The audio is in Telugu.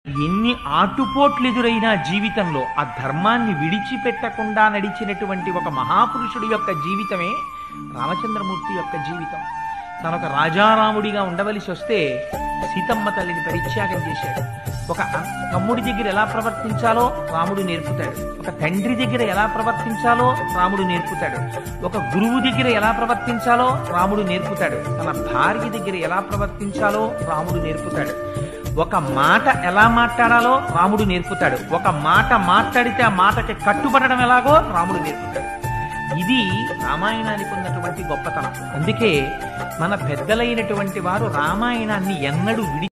ఎన్ని ఆటుపోట్లు ఎదురైనా జీవితంలో ఆ ధర్మాన్ని విడిచిపెట్టకుండా నడిచినటువంటి ఒక మహాపురుషుడి యొక్క జీవితమే రామచంద్రమూర్తి యొక్క జీవితం తను ఒక రాజారాముడిగా ఉండవలసి వస్తే సీతమ్మ తల్లిని పరిత్యాగం చేశాడు ఒక అ- తమ్ముడి దగ్గర ఎలా ప్రవర్తించాలో రాముడు నేర్పుతాడు ఒక తండ్రి దగ్గర ఎలా ప్రవర్తించాలో రాముడు నేర్పుతాడు ఒక గురువు దగ్గర ఎలా ప్రవర్తించాలో రాముడు నేర్పుతాడు తన భార్య దగ్గర ఎలా ప్రవర్తించాలో రాముడు నేర్పుతాడు ఒక మాట ఎలా మాట్లాడాలో రాముడు నేర్పుతాడు ఒక మాట మాట్లాడితే ఆ మాటకి కట్టుబడడం ఎలాగో రాముడు నేర్పుతాడు ఇది రామాయణానికి ఉన్నటువంటి గొప్పతనం అందుకే మన పెద్దలైనటువంటి వారు రామాయణాన్ని ఎన్నడూ విడి